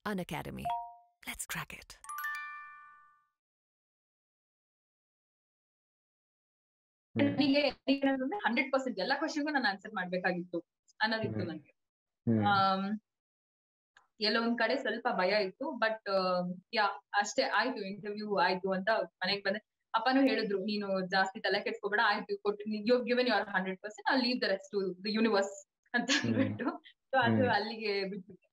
An academy. Let's crack it. ನನಗೆ ಏನಂದ್ರೆ hundred percent ಎಲ್ಲಾ ಕ್ವಶನ್ಗೂ ನಾನು ಆನ್ಸರ್ ಮಾಡ್ಬೇಕಾಗಿತ್ತು ಅನ್ನೋದಿತ್ತು ಹ್ಮ್. ನನಗೆ ಹ್ಮ್ ಆಮ್, ಎಲ್ಲೋ ಒಂದ್ ಕಡೆ ಸ್ವಲ್ಪ ಭಯ ಇತ್ತು ಬಟ್ ಯಾ ಅಷ್ಟೇ ಆಯ್ತು ಇಂಟರ್ವ್ಯೂ ಆಯ್ತು ಅಂತ ಮನೆಗ್ ಬಂದೆ ಅಪ್ಪನು ಹೇಳಿದ್ರು ನೀನು ಜಾಸ್ತಿ ತಲೆ ಕೆಡ್ಸ್ಕೊಬೇಡ ಆಯ್ತು ಕೊಟ್ಟು you given your hundred percent I leave the rest to the universe ಅಂತ ಅಂದ್ಬಿಟ್ಟು ಸೊ ಅದು ಹ್ಮ್. ಅಲ್ಲಿಗೆ ಬಿಟ್ಬಿಟ್ಟೆ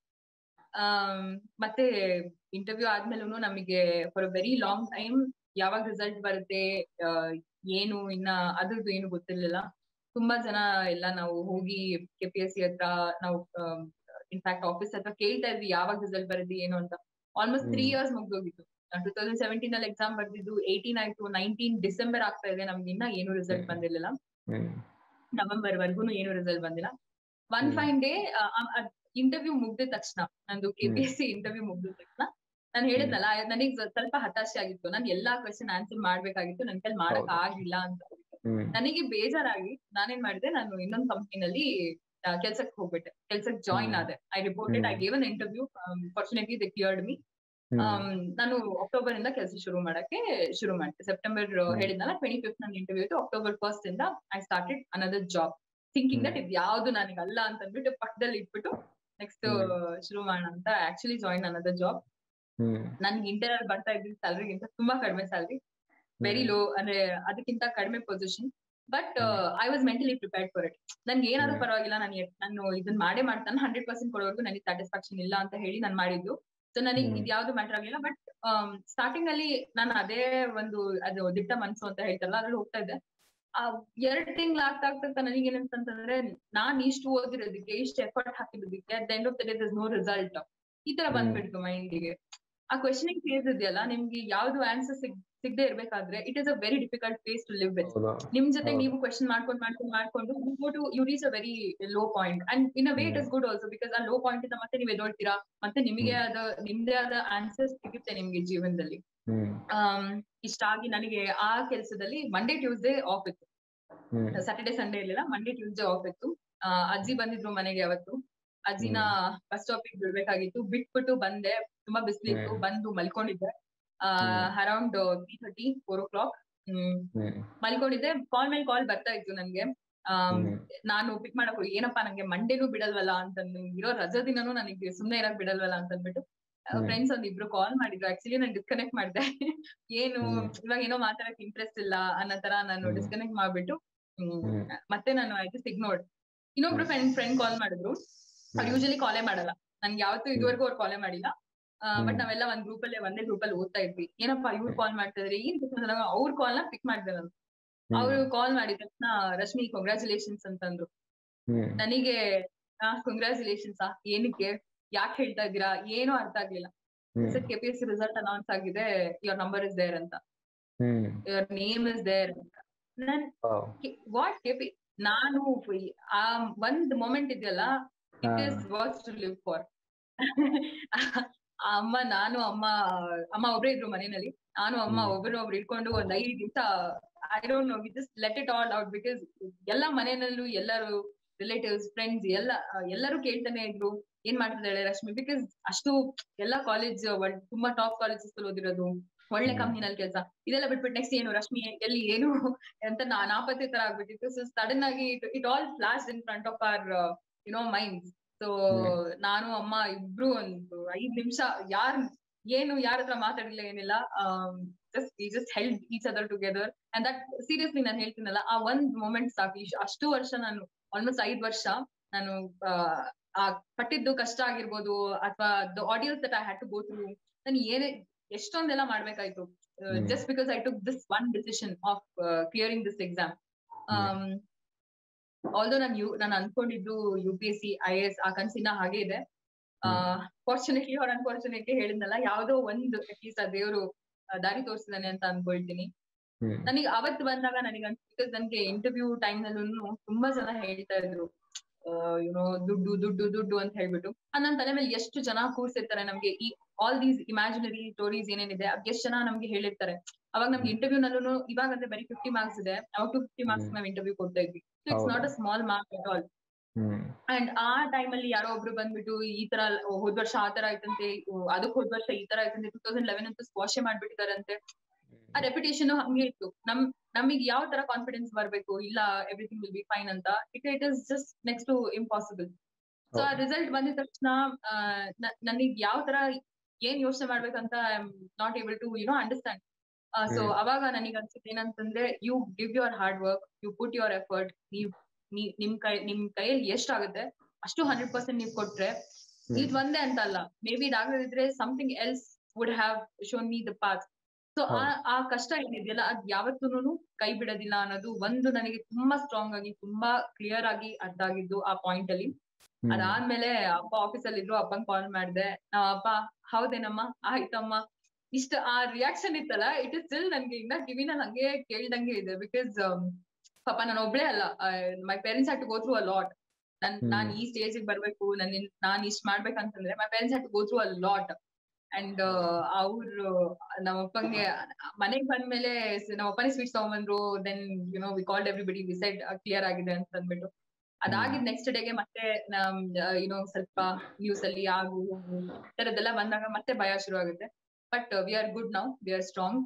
ಆಮ್, ಮತ್ತೆ ಇಂಟರ್ವ್ಯೂ ಆದ್ಮೇಲೂ ನಮಗೆ ಫಾರ್ ವೆರಿ ಲಾಂಗ್ ಟೈಮ್ ಯಾವಾಗ ರಿಸಲ್ಟ್ ಬರುತ್ತೆ ಆ, ಏನು ಇನ್ನ ಅದ್ರದ್ದು ಏನು ಗೊತ್ತಿರ್ಲಿಲ್ಲ ತುಂಬಾ ಜನ ಎಲ್ಲ ನಾವು ಹೋಗಿ ಕೆ ಪಿ ಎಸ್ ಸಿ ಹತ್ರ ನಾವು ಇನ್ಫ್ಯಾಕ್ಟ್ ಆಫೀಸ್ ಹತ್ರ ಕೇಳ್ತಾ ಇದ್ವಿ ಯಾವಾಗ ರಿಸಲ್ಟ್ ಬರುತ್ತೆ ಏನು ಅಂತ ಆಲ್ಮೋಸ್ಟ್ ತ್ರೀ ಹ್ಮ್. ಇಯರ್ಸ್ ಮುಗ್ದೋಗಿತ್ತು ಟೂ ತೌಸಂಡ್ ಸೆವೆಂಟೀನ್ ಅಲ್ಲಿ ಎಕ್ಸಾಮ್ ಬರ್ದಿದ್ದು ಏಯ್ಟೀನ್ ಆಯ್ತು ನೈನ್ಟೀನ್ ಡಿಸೆಂಬರ್ ಆಗ್ತಾ ಇದೆ ನಮ್ಗೆ ಇನ್ನ ಏನು ರಿಸಲ್ಟ್ ಹ್ಮ್. ಬಂದಿರ್ಲಿಲ್ಲ ಹ್ಮ್ ನವೆಂಬರ್ ವರ್ಗು ಏನು ರಿಸಲ್ಟ್ ಬಂದಿಲ್ಲ one hmm. Fine day interview ಮುಗ್ದ ತಕ್ಷಣ ನಂದು K P S C interview ಮುಗ್ದ ತಕ್ಷಣ ನಾನು ಹೇಳಿದ್ನಲ್ಲ ನನಗೆ ಸ್ವಲ್ಪ ಹತಾಶೆ ಆಗಿತ್ತು ನಾನು ಎಲ್ಲಾ ಕ್ವಶನ್ ಆನ್ಸರ್ ಮಾಡ್ಬೇಕಾಗಿತ್ತು ನನ್ ಕೈಲಿ ಮಾಡಕ್ ಹೌದು. ಆಗಿಲ್ಲ ಅಂತ ಹ್ಮ್ ನನಗೆ ಬೇಜಾರಾಗಿ ನಾನೇನ್ ಮಾಡಿದೆ ನಾನು ಇನ್ನೊಂದು ಕಂಪ್ನಿನಲ್ಲಿ ಕೆಲ್ಸಕ್ಕೆ ಹೋಗ್ಬಿಟ್ಟೆ ಕೆಲ್ಸಕ್ಕೆ ಜಾಯಿನ್ ಹ್ಮ್. ಆದೆ I reported I hmm. Gave an interview fortunately they cleared me hmm ನಾನು ಅಕ್ಟೋಬರ್ ಇಂದ ಕೆಲಸ ಶುರು ಮಾಡಕ್ಕೆ ಶುರು ಮಾಡಿದೆ ಸೆಪ್ಟೆಂಬರ್ ಹ್ಮ್. ಹೇಳಿದ್ನಲ್ಲ ಟ್ವೆಂಟಿ ಫಿಫ್ತ್ ನನ್ನ ಇಂಟರ್ವ್ಯೂ ಇತ್ತು ಅಕ್ಟೋಬರ್ ಫಸ್ಟ್ ಇಂದ I started another job thinking that hmm. ಇದು ಯಾವ್ದು ನನಗೆ ಅಲ್ಲ ಅಂತ ಅಂದ್ಬಿಟ್ಟು ಪಕ್ಕದಲ್ಲಿ ಇಟ್ಬಿಟ್ಟು ನೆಕ್ಸ್ಟ್ ಹ್ಮ್. ಶುರು ಮಾಡೋಣ ಅಂತ actually join another job hmm ನನ್ಗೆ ಇಂಟರ್ನಲ್ ಬರ್ತಾ ಇದ್ದ ಸ್ಯಾಲರಿಗಿಂತ ತುಂಬಾ ಕಡಿಮೆ ಸ್ಯಾಲರಿ ವೆರಿ ಲೋ ಅಂದ್ರೆ ಅದಕ್ಕಿಂತ ಕಡಿಮೆ position but I was mentally prepared for it ನನ್ಗೆ ಏನಾದ್ರು ಹ್ಮ್. ಪರವಾಗಿಲ್ಲ ನಾನು ನಾನು ಇದನ್ನ ಮಾಡೇ ಮಾಡ್ತಾನೆ ಹಂಡ್ರೆಡ್ ಪರ್ಸೆಂಟ್ ಕೊಡೋವರೆಗೂ ನನಗೆ ಸ್ಯಾಟಿಸ್ಫ್ಯಾಕ್ಷನ್ ಇಲ್ಲ ಅಂತ ಹೇಳಿ ನಾನು ಮಾಡಿದ್ದು ಸೊ ನನಗೆ ಹ್ಮ್. ಇದು ಯಾವ್ದು ಮ್ಯಾಟರ್ ಆಗಿಲ್ಲ ಬಟ್ ಸ್ಟಾರ್ಟಿಂಗ್ ಅಲ್ಲಿ ನಾನು ಅದೇ ಒಂದು ಅದು ದಿಟ್ಟ ಮನ್ಸು ಅಂತ ಹೇಳ್ತಾರಲ್ಲ ಅದ್ರಲ್ಲಿ ಹೋಗ್ತಾ ಇದ್ದೆ ಆ ಎರಡ್ ತಿಂಗ್ಳು ಆಗ್ತಾ ಆಗ್ತಾ ನನಗೆ ಏನಂತಂದ್ರೆ ನಾನ್ ಇಷ್ಟು ಓದಿರೋದಕ್ಕೆ ಇಷ್ಟು ಎಫರ್ಟ್ ಹಾಕಿರೋದಕ್ಕೆ at end of the day this no result ಈ ತರ ಹ್ಮ್. ಬಂದ್ಬಿಡ್ತು ಮೈಂಡಿಗೆ ಆ ಕ್ವೆಶನ್ ಫೇಸ್ ಇದೆಯಲ್ಲ ನಿಮ್ಗೆ ಯಾವ್ದು ಆನ್ಸರ್ ಸಿಗ್ ಸಿಗದೆ ಇರ್ಬೇಕಾದ್ರೆ it is a very difficult phase to live with ಹೌದಾ ನಿಮ್ ಜೊತೆ ಹೌದು. ನೀವು ಕ್ವೆಶನ್ ಮಾಡ್ಕೊಂಡು ಮಾಡ್ಕೊಂಡು ಮಾಡ್ಕೊಂಡು you go to you reach a very low point and in a way it is good also because ಆ ಲೋ ಪಾಯಿಂಟ್ ಇಂದ ಮತ್ತೆ ನೀವು ಎದೊಳ್ತೀರಾ ಮತ್ತೆ ನಿಮಗೆ ಹ್ಮ್. ಅದ ನಿಮ್ದೇ ಆದ ಆನ್ಸರ್ಸ್ ಸಿಗುತ್ತೆ ನಿಮ್ಗೆ ಜೀವನದಲ್ಲಿ ಹ್ಮ್ ಆಮ್, ಇಷ್ಟಾಗಿ ನನಗೆ ಆ ಕೆಲಸದಲ್ಲಿ ಮಂಡೇ ಟ್ಯೂಸ್ಡೇ ಆಫ್ ಇತ್ತು ಹ್ಮ್ ಸ್ಯಾಟರ್ಡೆ ಸಂಡೇ ಇರ್ಲಿಲ್ಲ ಮಂಡೇ ಟ್ಯೂಸ್ಡೇ ಆಫ್ ಇತ್ತು ಆ, ಅಜ್ಜಿ ಬಂದಿದ್ರು ಮನೆಗೆ ಅವತ್ತು ಅಜ್ಜಿನ ಬಸ್ ಸ್ಟಾಪಿಗೆ ಬಿಡ್ಬೇಕಾಗಿತ್ತು ಬಿಟ್ಬಿಟ್ಟು ಬಂದೆ ತುಂಬಾ ಬಿಸಿಲಿತ್ತು ಹ್ಮ್. ಬಂದು ಮಲ್ಕೊಂಡಿದ್ದೆ ಹ್ಮ್. Around three thirty four o'clock hmm hmm ಮಲ್ಕೊಂಡಿದ್ದೆ ಕಾಲ್ ಮೇಲೆ ಕಾಲ್ ಬರ್ತಾ ಇತ್ತು ನನ್ಗೆ ಆಮ್, ಹ್ಮ್. ನಾನು ಪಿಕ್ ಮಾಡಕ್ ಹೋಗಿ ಏನಪ್ಪಾ ನಂಗೆ ಮಂಡೇನು ಬಿಡಲ್ವಲ್ಲ ಅಂತ ಇರೋ ರಜಾ ದಿನನೂ ನನಗೆ ಸುಮ್ನೆ ಇರಕ್ ಬಿಡಲ್ವಲ್ಲ ಅಂತ ಅಂದ್ಬಿಟ್ಟು ಹ್ಮ್. ಫ್ರೆಂಡ್ಸ್ ಒಂದ್ ಇಬ್ರು ಕಾಲ್ ಮಾಡಿದ್ರು ಆಕ್ಚುಲಿ ನಾನು ಡಿಸ್ಕನೆಕ್ಟ್ ಮಾಡಿದೆ ಏನು ಹ್ಮ್. ಇವಾಗ ಏನೋ ಮಾತಾಡಕ್ ಇಂಟ್ರೆಸ್ಟ್ ಇಲ್ಲ ಅನ್ನೋ ತರ ನಾನು ಹ್ಮ್. ಡಿಸ್ಕನೆಕ್ಟ್ ಮಾಡ್ಬಿಟ್ಟು ಹ್ಮ್, ಹ್ಮ್. ಮತ್ತೆ ನಾನು ಆಯ್ತು ಸಿಗ್ನೋಡ್ ಇನ್ನೊಬ್ರು ಹ್ಮ್. ಫ್ರೆಂಡ್ ಫ್ರೆಂಡ್ ಕಾಲ್ ಮಾಡಿದ್ರು ಅವ್ರು ಹ್ಮ್. ಯೂಶಲಿ ಕಾಲೇ ಮಾಡಲ್ಲ ನನ್ಗೆ ಯಾವತ್ತೂ ಇದುವರೆಗೂ ಅವ್ರು ಕಾಲೇ ಮಾಡಿಲ್ಲ ಬಟ್ ಹ್ಮ್. ನಾವೆಲ್ಲ ಒಂದ್ ಗ್ರೂಪ್ ಅಲ್ಲೇ ಒಂದೇ ಗ್ರೂಪ್ ಅಲ್ಲಿ ಓದ್ತಾ ಇದ್ವಿ ಏನಪ್ಪಾ ಇವ್ರು ಹ್ಮ್. ಕಾಲ್ ಮಾಡ್ತಾ ಇದ್ರಿ ಏನ್ ಅವ್ರ ಕಾಲ್ ನ ಪಿಕ್ ಮಾಡಿದೆ ನಾನು ಹ್ಮ್. ಅವ್ರು ಕಾಲ್ ಮಾಡಿದ ತಕ್ಷಣ ರಶ್ಮಿ ಕಂಗ್ರಾಚುಲೇಷನ್ಸ್ ಅಂತಂದ್ರು ಹ್ಮ್. ನನಗೆ ಕಂಗ್ರಾಚುಲೇಷನ್ಸ್ ಏನಕ್ಕೆ ಯಾಕೆ ಹೇಳ್ತಾ ಇದ್ದೀರಾ ಏನೂ ಅರ್ಥ ಆಗ್ಲಿಲ್ಲ ಹ್ಮ್. K P S C result announce ಆಗಿದೆ ಯುವರ್ ನಂಬರ್ ಇಸ್ ದೇರ್ ಅಂತ hmm. Your name is there ಅಂತ ನನ್ Wow. ವಾಟ್ ಕೆ ಪಿ ನಾನು ಫು- ಆ ಒಂದ್ ಮೊಮೆಂಟ್ ಇದೆಯಲ್ಲ ಇಟ್ ಹಾ. Is watch to live for ಅಮ್ಮ ನಾನು ಅಮ್ಮ ಅಮ್ಮ ಒಬ್ರೇ ಇದ್ರು ಮನೆಯಲ್ಲಿ ನಾನು ಅಮ್ಮ ಹ್ಮ್. ಒಬ್ರು ಒಬ್ರು ಇಟ್ಕೊಂಡು ಒಂದ್ ಐದು ದಿವಸ I don't know we just let it all out because ಎಲ್ಲ ಮನೆಯಲ್ಲೂ ಎಲ್ಲರೂ ರಿಲೇಟಿವ್ಸ್ ಫ್ರೆಂಡ್ಸ್ ಎಲ್ಲ ಎಲ್ಲರೂ ಕೇಳ್ತಾನೆ ಇದ್ರು ಏನ್ ಮಾಡ್ತಿದ್ದಾಳೆ ರಶ್ಮಿ ಬಿಕಾಸ್ ಅಷ್ಟು ಎಲ್ಲ ಕಾಲೇಜ್ ತುಂಬಾ ಟಾಪ್ ಕಾಲೇಜಸ್ ಓದಿರೋದು ಒಳ್ಳೆ ಹ್ಮ್. ಕಂಪ್ನಿನಲ್ಲಿ ಕೆಲಸ ಇದೆಲ್ಲ ಬಿಟ್ಬಿಟ್ಟು ನೆಕ್ಸ್ಟ್ ಏನು ರಶ್ಮಿ ಎಲ್ಲಿ ಏನು ಅಂತ ನಾ ನಾಪತ್ತೆ ತರ ಆಗ್ಬಿಟ್ಟಿತ್ತು ಸೊ ಸಡನ್ ಆಗಿ it all flash in front of our you know mind so hmm. ನಾನು ಅಮ್ಮ ಇಬ್ರು ಒಂದು ಐದ್ ನಿಮಿಷ ಯಾರ್ ಏನು ಯಾರ ಹತ್ರ ಮಾತಾಡಿಲ್ಲ ಏನಿಲ್ಲ ಜಸ್ಟ್ ಈ just help each other together and that seriously ನಾನು ಹೇಳ್ತೀನಲ್ಲ ಆ ಒಂದ್ ಮೊಮೆಂಟ್ ಸಾಕು ಇಶ್- ಅಷ್ಟು ವರ್ಷ ನಾನು ಆಲ್ಮೋಸ್ಟ್ ಐದ್ ವರ್ಷ ನಾನು ಆ, ಆ ಪಟ್ಟಿದ್ದು ಕಷ್ಟ ಆಗಿರ್ಬೋದು ಅಥವಾ the audience that I had to go through ನಾನು ಏನೇ ಎಷ್ಟೊಂದೆಲ್ಲ ಮಾಡ್ಬೇಕಾಯ್ತು hmm. Just because I took this one decision of clearing this exam although ನಾನು ಯು ನಾನು ಅನ್ಕೊಂಡಿದ್ದು U P S C I S ಆ ಕನ್ಸಿನ ಹಾಗೆ ಇದೆ ಫಾರ್ಚುನೇಟ್ಲಿ ಅವ್ರ ಅನ್ಫಾರ್ಚುನೇಟ್ಲಿ ಹೇಳಿದ್ನಲ್ಲ ಯಾವ್ದೋ ಒಂದು ಅಟ್ಲೀಸ್ಟ್ ಆ ದೇವರು ದಾರಿ ತೋರಿಸಿದಾನೆ ಅಂತ ಅನ್ಕೊಳ್ತೀನಿ ಹ್ಮ್. ನನಗೆ ಅವತ್ತು ಬಂದಾಗ ನನಗೆ ಬಿಕಾಸ್ ನನ್ಗೆ ಇಂಟರ್ವ್ಯೂ ಟೈಮ್ ನಲ್ಲೂ ತುಂಬಾ ಜನ ಹೇಳ್ತಾ ಇದ್ರು ಯುನೋ ದುಡ್ಡು ದುಡ್ಡು ದುಡ್ಡು ಅಂತ ಹೇಳ್ಬಿಟ್ಟು ಆ ನನ್ ತಲೆ ಮೇಲೆ ಎಷ್ಟು ಜನ ಕೂರ್ಸಿರ್ತಾರೆ ನಮ್ಗೆ ಈ ಆಲ್ ದೀಸ್ ಇಮ್ಯಾಜಿನರಿ ಸ್ಟೋರೀಸ್ ಏನೇನಿದೆ ಅದ್ ಎಷ್ಟು ಜನ ನಮ್ಗೆ ಹೇಳಿರ್ತಾರೆ ಅವಾಗ ನಮ್ಗೆ ಇಂಟರ್ವ್ಯೂ ನಲ್ಲೂ ಇವಾಗ ಅಂದ್ರೆ ಬರೀ ಫಿಫ್ಟಿ ಮಾರ್ಕ್ಸ್ ಇದೆ ಅವಾಗ ಟು ಫಿಫ್ಟಿ ಮಾರ್ಕ್ಸ್ ಹ್ಮ್. ನಾವ್ ಇಂಟರ್ವ್ಯೂ ಕೊಡ್ತಾ ಇದ್ವಿ ಇಟ್ಸ್ ಹೌದು. Not a small mark at all hmm and ಆ ಟೈಮ್ ಅಲ್ಲಿ ಯಾರೋ ಒಬ್ರು ಬಂದ್ಬಿಟ್ಟು ಈ ತರ ಹೋದ್ ವರ್ಷ ಆ ತರ ಆಯ್ತಂತೆ ಅದಕ್ಕೆ ಹೋದ್ ವರ್ಷ ಈ ತರ ಆಯ್ತಂತೆ ಟೂ ತೌಸಂಡ್ ಲೆವೆನ್ ಅಂತ ಸ್ಕ್ವಾಶೆ ಮಾಡ್ಬಿಟ್ಟಿದಾರಂತೆ ಆ ರೆಪ್ಯುಟೇಷನ್ ಹಂಗೆ ಇತ್ತು ನಮ್ ನಮಗೆ ಯಾವ ತರ ಕಾನ್ಫಿಡೆನ್ಸ್ ಬರ್ಬೇಕು ಇಲ್ಲ ಎವ್ರಿಥಿಂಗ್ ವಿಲ್ ಬಿ ಫೈನ್ ಅಂತ it it is just next to impossible so ಆ ಹೌದು. ರಿಸಲ್ಟ್ ಬಂದಿದ ತಕ್ಷಣ ನನಗೆ ಯಾವ ತರ ಏನ್ ಯೋಚನೆ ಮಾಡ್ಬೇಕಂತ I am not able to you know understand so hmm. ಅವಾಗ ನನಗೆ ಅನ್ಸುತ್ತೆ ಏನಂತಂದ್ರೆ you give your hard work you put your effort ನೀವ್ ನೀ- ನಿಮ್ ಕೈ ನಿಮ್ ಕೈಯಲ್ಲಿ ಎಷ್ಟಾಗುತ್ತೆ ಅಷ್ಟು ಹಂಡ್ರೆಡ್ ಪರ್ಸೆಂಟ್ ನೀವ್ ಕೊಟ್ರೆ ಹ್ಮ್. ಇದ್ ಒಂದೇ ಅಂತ ಅಲ್ಲ ಮೇ ಬಿ ಇದಾಗದಿದ್ರೆ something else would have shown me the path so ಆ ಆ ಕಷ್ಟ ಏನಿದೆಯಲ್ಲ ಅದ್ ಯಾವತ್ತೂ ಕೈ ಬಿಡೋದಿಲ್ಲ ಅನ್ನೋದು ಒಂದು ನನಗೆ ತುಂಬಾ ಸ್ಟ್ರಾಂಗ್ ಆಗಿ ತುಂಬಾ ಕ್ಲಿಯರ್ ಆಗಿ ಅರ್ಥ ಆಗಿದ್ದು ಆ ಪಾಯಿಂಟ್ ಅಲ್ಲಿ ಹ್ಮ್. ಅದಾದ್ಮೇಲೆ ಅಪ್ಪ ಆಫೀಸ್ ಅಲ್ಲಿ ಇದ್ರು ಅಪ್ಪನ್ ಕಾಲ್ ಮಾಡ್ದೆ ನಾವ್ ಅಪ್ಪ ಹೌದೇನಮ್ಮ ಆಯ್ತಮ್ಮ ಇಷ್ಟ ಆ ರಿಯಾಕ್ಷನ್ ಇತ್ತಲ್ಲ ಇಟ್ ಇಸ್ ಸ್ಟಿಲ್ ನನ್ಗೆ ಇನ್ನ ಕಿವಿನಲ್ಲಿ ಹಂಗೆ ಕೇಳ್ದಂಗೆ ಇದೆ ಬಿಕಾಸ್ ಪಾಪ ನಾನು ಒಬ್ಳೆ ಅಲ್ಲ my parents had to go through a lot ನನ್ ಹ್ಮ್. ನಾನ್ ಈ ಸ್ಟೇಜ್ ಬರ್ಬೇಕು ನನ್ ಇನ್- ನಾನ್ ಇಷ್ಟ ಮಾಡ್ಬೇಕಂತಂದ್ರೆ my parents had to go through a lot and ಅವ್ರು ನಮ್ಮಪ್ಪಂಗೆ ಮನೆಗ್ ಬಂದ್ಮೇಲೆ ಸ- ನಮ್ಮಪ್ಪನೇ ಸ್ವೀಟ್ಸ್ ತಗೊಂಬಂದ್ರು then you know we called everybody decide clear ಆಗಿದೆ ಅಂತ ಅಂದ್ಬಿಟ್ಟು ಅದಾಗಿದ್ ನೆಕ್ಸ್ಟ್ ಡೇಗೆ ಮತ್ತೆ ನಮ್ ಯುನೋ ಸ್ವಲ್ಪ ನ್ಯೂಸ್ ಅಲ್ಲಿ ಆಗು ಹೋಗು ಈ ತರದ್ದೆಲ್ಲ ಬಂದಾಗ ಮತ್ತೆ ಭಯ ಶುರು ಆಗುತ್ತೆ but we are good now we are strong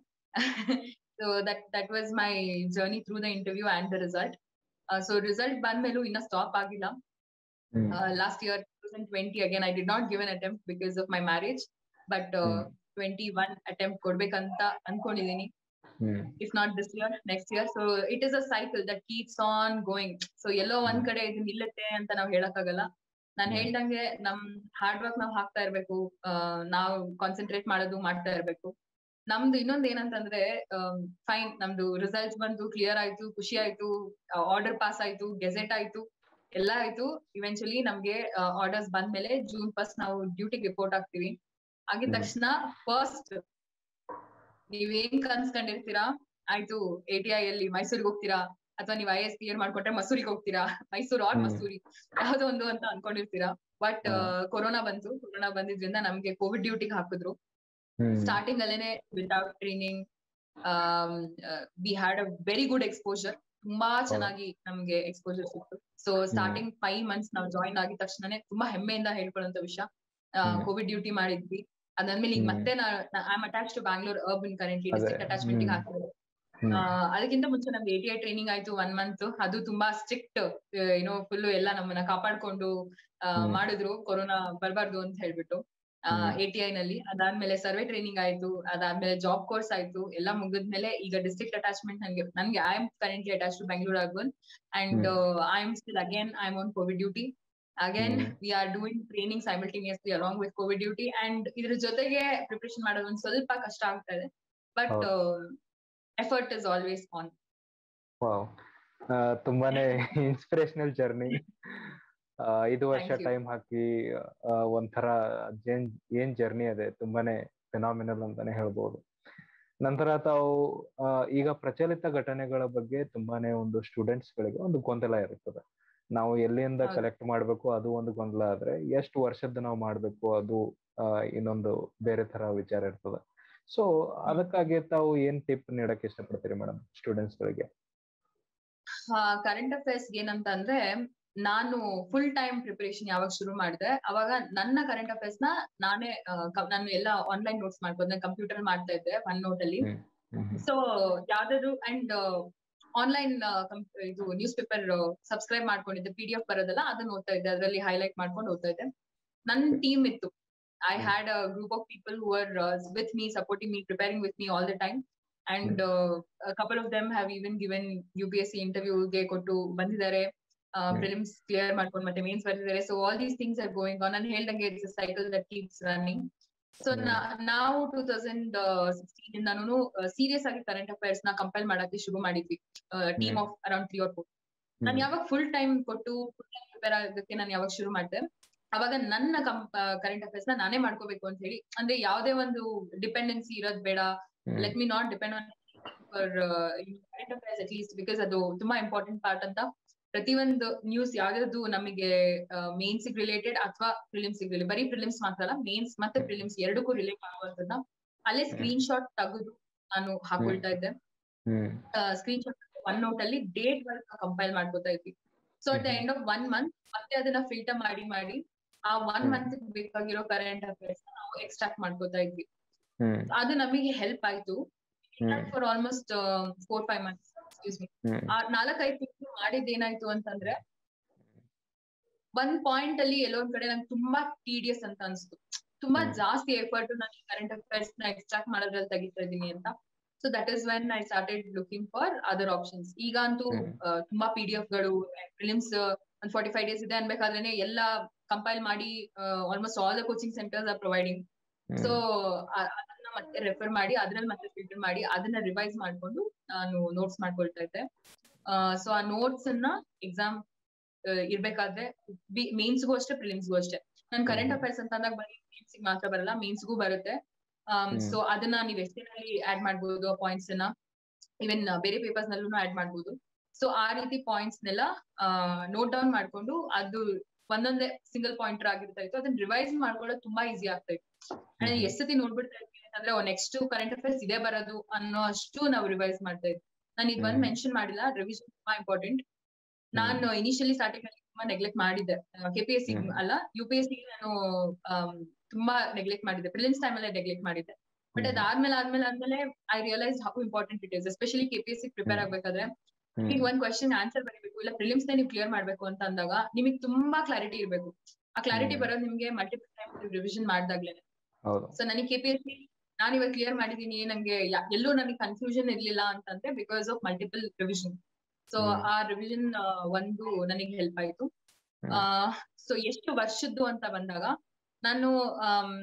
so that that was my journey through the interview and the result so result ಬಂದ್ಮೇಲೂ ಇನ್ನ ಸ್ಟಾಪ್ ಆಗಿಲ್ಲ hmm. Last year two thousand twenty again I did not give an attempt because of my marriage but hmm. Twenty one attempt ಕೊಡ್ಬೇಕಂತ ಅನ್ಕೊಂಡಿದೀನಿ hmm. If not this year next year so it is a cycle that keeps on going so ಎಲ್ಲೋ ಒಂದ್ ಕಡೆ ಇದು ನಿಲ್ಲುತ್ತೆ ಅಂತ ನಾವ್ ಹೇಳಕ್ಕಾಗಲ್ಲ ನಾನ್ ಹ್ಮ್. ಹೇಳ್ದಂಗೆ ನಮ್ ಹಾರ್ಡ್ ವರ್ಕ್ ನಾವ್ ಹಾಕ್ತಾ ಇರ್ಬೇಕು ಆ, ನಾವ್ ಕಾನ್ಸಂಟ್ರೇಟ್ ಮಾಡೋದು ಮಾಡ್ತಾ ಇರ್ಬೇಕು ನಮ್ದು ಇನ್ನೊಂದ್ ಏನಂತಂದ್ರೆ ಫೈನ್ ನಮ್ದು ರಿಸಲ್ಟ್ಸ್ ಬಂತು ಕ್ಲಿಯರ್ ಆಯ್ತು ಖುಷಿ ಆಯ್ತು ಆರ್ಡರ್ ಪಾಸ್ ಆಯ್ತು ಗೆಜೆಟ್ ಆಯ್ತು ಎಲ್ಲ ಆಯ್ತು ಇವೆಂಚುಲಿ ನಮ್ಗೆ ಆರ್ಡರ್ಸ್ ಬಂದ್ಮೇಲೆ ಜೂನ್ ಫಸ್ಟ್ ನಾವು ಡ್ಯೂಟಿಗೆ ರಿಪೋರ್ಟ್ ಆಗ್ತೀವಿ ಆಗಿದ ಹ್ಮ್. ತಕ್ಷಣ ಫಸ್ಟ್ ನೀವೇನ್ ಕನ್ಸ್ಕೊಂಡಿರ್ತೀರಾ ಆಯ್ತು ಎ ಟಿ ಐ ಅಲ್ಲಿ ಮೈಸೂರಿಗೆ ಹೋಗ್ತೀರಾ ಅಥವಾ ನೀವು ಐ ಎಸ್ ಕ್ಲಿಯರ್ ಮಾಡ್ಕೊಟ್ರೆ ಮಸೂರಿಗೆ ಹೋಗ್ತೀರಾ ಮೈಸೂರು ಆರ್ ಹ್ಮ್. ಮಸೂರಿ ಯಾವ್ದೋ ಒಂದು ಅಂತ ಅನ್ಕೊಂಡಿರ್ತೀರಾ ಬಟ್ ಕೊರೋನಾ ಬಂತು ಕೊರೋನಾ ಬಂದಿದ್ರಿಂದ ನಮ್ಗೆ ಕೋವಿಡ್ ಡ್ಯೂಟಿಗೆ ಹಾಕಿದ್ರು ಹ್ಮ್. ಸ್ಟಾರ್ಟಿಂಗ್ ಅಲ್ಲೇನೆ without training we had a very good exposure ತುಂಬಾ ಚೆನ್ನಾಗಿ ನಮ್ಗೆ ಎಕ್ಸ್ಪೋಜರ್ ಸಿಕ್ತು ಸೊ ಸ್ಟಾರ್ಟಿಂಗ್ ಫೈವ್ ಮಂತ್ಸ್ ನಾವು ಜಾಯಿನ್ ಆಗಿದ ತಕ್ಷಣನೇ ತುಂಬಾ ಹೆಮ್ಮೆಯಿಂದ ಹೇಳ್ಕೊಳ್ಳುವಂತ ವಿಷಯ ಹ್ಮ್. ಕೋವಿಡ್ ಡ್ಯೂಟಿ ಮಾಡಿದ್ವಿ ಅದಾದ್ಮೇಲೆ ಈಗ ಹ್ಮ್. ಮತ್ತೆ I am attach to Bangalore urban currently ಅದೇ. District attachment hmm. ಹಾಕಿದ್ರು ಹ್ಮ್. ಆ, ಅದಕ್ಕಿಂತ ಮುಂಚೆ ನಮ್ಗೆ ಎ ಟಿ ಐ ಟ್ರೈನಿಂಗ್ ಆಯ್ತು ಒನ್ ಮಂತ್ ಅದು ತುಂಬಾ ಸ್ಟ್ರಿಕ್ಟ್ ಏನೋ ಫುಲ್ ಎಲ್ಲ ನಮ್ಮನ್ನ ಕಾಪಾಡ್ಕೊಂಡು ಆ, ಹ್ಮ್. ಮಾಡಿದ್ರು ಕೊರೋನಾ ಬರಬಾರ್ದು ಅಂತ ಹೇಳ್ಬಿಟ್ಟು ಹ್ಮ್. ಎ ಟಿ ಐ ನಲ್ಲಿ ಅದಾದ್ಮೇಲೆ ಸರ್ವೆ ಟ್ರೈನಿಂಗ್ ಆಯ್ತು ಅದಾದ್ಮೇಲೆ ಜಾಬ್ ಕೋರ್ಸ್ ಆಯ್ತು ಎಲ್ಲ ಮುಗಿದ್ಮೇಲೆ ಈಗ ಡಿಸ್ಟ್ರಿಕ್ಟ್ ಅಟ್ಯಾಚ್ಮೆಂಟ್ ನಂಗೆ ನನ್ಗೆ I am currently attach to Bengaluru urban and I am still again I am on Covid duty again hmm. We are doing training simultaneously along with Covid duty and ಇದ್ರ ಜೊತೆಗೆ preparation ಮಾಡೋದು ಒಂದ್ ಸ್ವಲ್ಪ ಕಷ್ಟ ಆಗ್ತಾ ಇದೆ but effort is always on wow ಆ, ತುಂಬಾನೇ ಇನ್ಸ್ಪಿರೇಷನಲ್ ಜರ್ನಿ ಐದು ವರ್ಷ Thank you. ಟೈಮ್ ಹಾಕಿ ಆ, ಒಂಥರ ಏನ್ ಏನ್ ಜರ್ನಿ ಅದೇ ತುಂಬಾನೇ ಫಿನಾಮಿನಲ್ ಅಂತಾನೆ ಹೇಳ್ಬೋದು ನಂತರ ತಾವು ಆ, ಈಗ ಪ್ರಚಲಿತ ಘಟನೆಗಳ ಬಗ್ಗೆ ತುಂಬಾನೇ ಒಂದು ಸ್ಟೂಡೆಂಟ್ಸ್ ಗಳಿಗೆ ಒಂದು ಗೊಂದಲ ಇರುತ್ತದೆ ನಾವು ಎಲ್ಲಿಂದ ಹೌದು. ಕಲೆಕ್ಟ್ ಮಾಡ್ಬೇಕು ಅದು ಒಂದು ಗೊಂದಲ ಆದ್ರೆ ಎಷ್ಟು ವರ್ಷದ್ದು ನಾವು ಮಾಡ್ಬೇಕು ಅದು ಆ, ಇನ್ನೊಂದು ಬೇರೆ ತರ ವಿಚಾರ ಇರ್ತದೆ ಸೊ ಅದಕ್ಕಾಗಿ ತಾವು ಏನ್ ಟಿಪ್ ನೀಡಕ್ ಇಷ್ಟಪಡ್ತೀರಿ ಮೇಡಮ್ ಸ್ಟೂಡೆಂಟ್ಸ್ ಗಳಿಗೆ ಕರೆಂಟ್ ಅಫೇರ್ಸ್ ಏನಂತ ಅಂದ್ರೆ ನಾನು ಫುಲ್ ಟೈಮ್ ಪ್ರಿಪರೇಷನ್ ಯಾವಾಗ ಶುರು ಮಾಡಿದೆ ಅವಾಗ ನನ್ನ ಕರೆಂಟ್ ಅಫೇರ್ಸ್ ನ ನಾನೇ ಆ, ಕ- ನಾನು ಎಲ್ಲ ಆನ್ಲೈನ್ ನೋಟ್ಸ್ ಮಾಡ್ಬೋದು ಕಂಪ್ಯೂಟರ್ ಮಾಡ್ತಾ ಇದ್ದೆ ಒನ್ ನೋಟ್ ಅಲ್ಲಿ ಹ್ಮ್. ಹ್ಮ್ ಹ್ಮ್. ಸೊ ಯಾವ್ದಾದ್ರು ಅಂಡ್ ಆನ್ಲೈನ್ ಇದು ನ್ಯೂಸ್ ಪೇಪರ್ ಸಬ್ಸ್ಕ್ರೈಬ್ ಮಾಡ್ಕೊಂಡಿದ್ದೆ ಪಿ ಡಿ ಎಫ್ ಬರೋದಲ್ಲ ಅದನ್ನ ಓದ್ತಾ ಇದ್ದೆ ಅದರಲ್ಲಿ ಹೈಲೈಟ್ ಮಾಡ್ಕೊಂಡು ಓದ್ತಾ ಇದ್ದೆ ನನ್ ಟೀಮ್ ಇತ್ತು I hmm. Had a group of people who are with me supporting me preparing with me all the time and couple of them have even given U P S C ಇಂಟರ್ವ್ಯೂಗೆ ಕೊಟ್ಟು ಬಂದಿದ್ದಾರೆ ಹ್ಮ್. Prelims clear ಮಾಡ್ಕೊಂಡು ಮತ್ತೆ mains ಬರ್ತಿದ್ದಾರೆ so all these things are going on ನಾನು ಹೇಳ್ದಂಗೆ it's cycle that keeps running so hmm. ನಾವು ಟೂ ತೌಸಂಡ್ ಸಿಕ್ಸ್ಟೀನ್ ಇಂದಾನು ಸೀರಿಯಸ್ ಆಗಿ ಕರೆಂಟ್ ಅಫೇರ್ಸ್ ನ ಕಂಪೈಲ್ ಮಾಡಕ್ಕೆ ಶುರು ಮಾಡಿದ್ವಿ team hmm. Of around three or four ನಾನು ಹ್ಮ್. ಯಾವಾಗ ಫುಲ್ ಟೈಮ್ ಕೊಟ್ಟು ಫುಲ್ ಟೈಮ್ ಪ್ರಿಪೇರ್ ಆಗೋದಕ್ಕೆ ನಾನು ಯಾವಾಗ ಶುರು ಮಾಡಿದೆ ಅವಾಗ ನನ್ನ ಕರೆಂಟ್ ಅಫೇರ್ಸ್ ನ ನಾನೇ ಮಾಡ್ಕೋಬೇಕು ಅಂತ ಹೇಳಿ ಅಂದ್ರೆ ಯಾವುದೇ ಒಂದು ಡಿಪೆಂಡೆನ್ಸಿ ಇರೋದ್ ಬೇಡ hmm. Let me not depend on for current affairs at least because ಅದು ತುಂಬಾ ಇಂಪಾರ್ಟೆಂಟ್ ಪಾರ್ಟ್ ಅಂತ ಪ್ರತಿಯೊಂದು ನ್ಯೂಸ್ ಯಾವ್ದು ನಮಗೆ ಮೇನ್ಸ್ ರಿಲೇಟೆಡ್ ಅಥವಾ ಪ್ರಿಲಿಮ್ಸ್ ರಿಲೇಟೆಡ್ ಬರೀ ಪ್ರಿಲಿಮ್ಸ್ ಮಾತ್ರ ಅಲ್ಲ ಮೇನ್ಸ್ ಮತ್ತೆ ಹ್ಮ್. ಪ್ರಿಲಿಮ್ಸ್ ಎರಡಕ್ಕೂ ರಿಲೇಟ್ ಆಗುವಂತದ್ನ ಅಲ್ಲೇ ಹ್ಮ್. ಸ್ಕ್ರೀನ್ ಶಾಟ್ ತೆಗೆದು ನಾನು ಹಾಕೊಳ್ತಾ ಇದ್ದೆ ಹ್ಮ್. ಸ್ಕ್ರೀನ್ ಶಾಟ್ ಒನ್ ನೋಟ್ ಅಲ್ಲಿ ಡೇಟ್ ವರ್ಕ್ ಕಂಪೈಲ್ ಮಾಡ್ಕೋತಾ ಇದ್ವಿ so at the Mhm. End of one month ಮತ್ತೆ ಅದನ್ನ ಫಿಲ್ಟರ್ ಮಾಡಿ ಮಾಡಿ ಆ ಒನ್ ಹ್ಮ್. ಮಂತ್ ಬೇಕಾಗಿರೋ ಕರೆಂಟ್ ಅಫೇರ್ಸ್ ನಾವು ಎಕ್ಸ್ಟ್ರಾಕ್ಟ್ ಮಾಡ್ಕೋತಾ ಇದ್ವಿ ಹ್ಮ್ ಅದು ನಮಗೆ ಹೆಲ್ಪ್ ಆಯ್ತು hmm. For almost four five months excuse me hmm ಆ ನಾಲ್ಕೈದು ತಿಂಗಳು ಮಾಡಿದ್ ಏನಾಯ್ತು ಅಂತಂದ್ರೆ ಒಂದ್ ಪಾಯಿಂಟ್ ಅಲ್ಲಿ ಎಲ್ಲೋ ಒಂದ್ ಕಡೆ ನಂಗೆ ತುಂಬಾ ಟಿಡಿಯಸ್ ಅಂತ ಅನ್ಸ್ತು ತುಂಬಾ ಹ್ಮ್. ಜಾಸ್ತಿ ಎಫರ್ಟ್ ನಾನು ಕರೆಂಟ್ ಅಫೇರ್ಸ್ ನ ಎಕ್ಸ್ಟ್ರಾಕ್ಟ್ ಮಾಡೋದ್ರಲ್ಲಿ ತೆಗಿತಾ ಇದೀನಿ ಅಂತ so that is when I started looking for other options ಈಗ ಅಂತೂ ಹ್ಮ್. ಆ, ತುಂಬಾ ಪಿ ಡಿ ಎಫ್ ಗಳು ಫಿಲಿಮ್ಸ್ ಒಂದ್ ಫಾರ್ಟಿ ಫೈವ್ ಡೇಸ್ ಇದೆ ಅನ್ಬೇಕಾದ್ರೆ ಎಲ್ಲ ಕಂಪೈಲ್ ಮಾಡಿ almost all the coaching centres are providing hmm. So ಅದನ್ನ ಮತ್ತೆ ರೆಫರ್ ಮಾಡಿ ಅದ್ರಲ್ಲಿ ಮತ್ತೆ ಫಿಲ್ಟರ್ ಮಾಡಿ ಅದನ್ನ ರಿವೈಸ್ ಮಾಡ್ಕೊಂಡು ನಾನು ನೋಟ್ಸ್ ಮಾಡ್ಕೊಳ್ತಾ ಇದ್ದೆ ಸೊ ಆ ನೋಟ್ಸ್ ಅನ್ನ ಎಕ್ಸಾಮ್ ಇರ್ಬೇಕಾದ್ರೆ ಮೇನ್ಸ್ಗೂ ಅಷ್ಟೇ ಪ್ರಿಲಿಮ್ಸ್ಗೂ ಅಷ್ಟೇ ನಾನು ಕರೆಂಟ್ ಹ್ಮ್. ಅಫೇರ್ಸ್ ಅಂತ ಅಂದಾಗ ಬರೀ ಮೇನ್ಸ್ ಮಾತ್ರ ಬರಲ್ಲ ಮೇನ್ಸ್ಗೂ ಬರುತ್ತೆ ಹ್ಮ್. ಸೊ ಅದನ್ನ ನೀವು ಎಸ್ಟೇನಲ್ಲಿ ಆಡ್ ಮಾಡ್ಬೋದು ಪಾಯಿಂಟ್ಸ್ ಅನ್ನ ಇವನ್ ಬೇರೆ ಪೇಪರ್ಸ್ ನಲ್ಲೂ ಆಡ್ ಮಾಡ್ಬೋದು ಸೊ ಆ ರೀತಿ ಪಾಯಿಂಟ್ಸ್ ನೆಲ್ಲ ನೋಟ್ ಡೌನ್ ಮಾಡ್ಕೊಂಡು ಅದು ಒಂದೊಂದೇ ಸಿಂಗಲ್ ಪಾಯಿಂಟರ್ ಆಗಿರ್ತಾ ಇತ್ತು ಅದನ್ನ ರಿವೈಸ್ ಮಾಡ್ಕೊಳ್ಳೋದು ತುಂಬಾ ಈಸಿ ಆಗ್ತಾ ಇತ್ತು ಅಂದ್ರೆ ಹ್ಮ್. ಎಷ್ಟ್ ಸತಿ ನೋಡ್ಬಿಡ್ತಾ ಇದ್ವಿ ಅಂತಂದ್ರೆ ನೆಕ್ಸ್ಟ್ ಕರೆಂಟ್ ಅಫೇರ್ಸ್ ಇದೇ ಬರೋದು ಅನ್ನೋ ಅಷ್ಟು ನಾವು ರಿವೈಸ್ ಮಾಡ್ತಾ ಇದ್ವಿ ನಾನು ಇದು ಒಂದ್ ಹ್ಮ್. ಮೆನ್ಷನ್ ಮಾಡಿಲ್ಲ ರಿವಿಷನ್ ತುಂಬಾ ಇಂಪಾರ್ಟೆಂಟ್ ನಾನು ಇನಿಷಿಯಲಿ ಸ್ಟಾರ್ಟಿಂಗ್ ಅಲ್ಲಿ ತುಂಬಾ ನೆಗ್ಲೆಕ್ಟ್ ಮಾಡಿದ್ದೆ K P S C hmm. ಅಲ್ಲ ಯು ಪಿ ಎಸ್ ಸಿ ನಾನು ಆಮ್, ತುಂಬಾ ನೆಗ್ಲೆಕ್ಟ್ ಮಾಡಿದ್ದೆ ಪ್ರಿಲಿಮ್ಸ್ ಟೈಮ್ ಅಲ್ಲೇ ನೆಗ್ಲೆಕ್ಟ್ ಮಾಡಿದ್ದೆ ಬಟ್ ಹ್ಮ್. ಅದಾದ್ಮೇಲೆ ಆದ್ಮೇಲೆ ಆದ್ಮೇಲೆ I realise how important it is especially K P S C prepare hmm. ಆಗ್ಬೇಕಾದ್ರೆ ಹ್ಮ್. ಈಗ ಒಂದ್ ಕ್ವಶನ್ ಆನ್ಸರ್ ಬರೀಬೇಕು ಇಲ್ಲ ಪ್ರಿಲಿಮ್ಸ್ ನೀವು ಕ್ಲಿಯರ್ ಮಾಡ್ಬೇಕು ಅಂತ ಅಂದಾಗ ನಿಮಗೆ ತುಂಬಾ ಕ್ಲಾರಿಟಿ ಇರ್ಬೇಕು ಆ ಕ್ಲಾರಿಟಿ ಹ್ಮ್. ಬರೋದು ನಿಮ್ಗೆ ಮಲ್ಟಿಪಲ್ ಟೈಮ್ ರಿವಿಷನ್ ಮಾಡ್ದಾಗ್ಲೇ ಹೌದು ಸೊ ನನಗೆ ಕೆ ಪಿ ಎಸ್ ಸಿ ನಾನು ಇವಾಗ ಕ್ಲಿಯರ್ ಮಾಡಿದೀನಿ ನಂಗೆ ಯಾ- ಎಲ್ಲೂ ನನಗೆ ಕನ್ಫ್ಯೂಷನ್ ಇರ್ಲಿಲ್ಲ ಅಂತಂದ್ರೆ because of multiple revision so hmm. ಆ ರಿವಿಷನ್ ಒಂದು ನನಗೆ ಹೆಲ್ಪ್ ಆಯ್ತು ಹ್ಮ್. ಸೊ ಎಷ್ಟು ವರ್ಷದ್ದು ಅಂತ ಬಂದಾಗ ನಾನು ಆಮ್,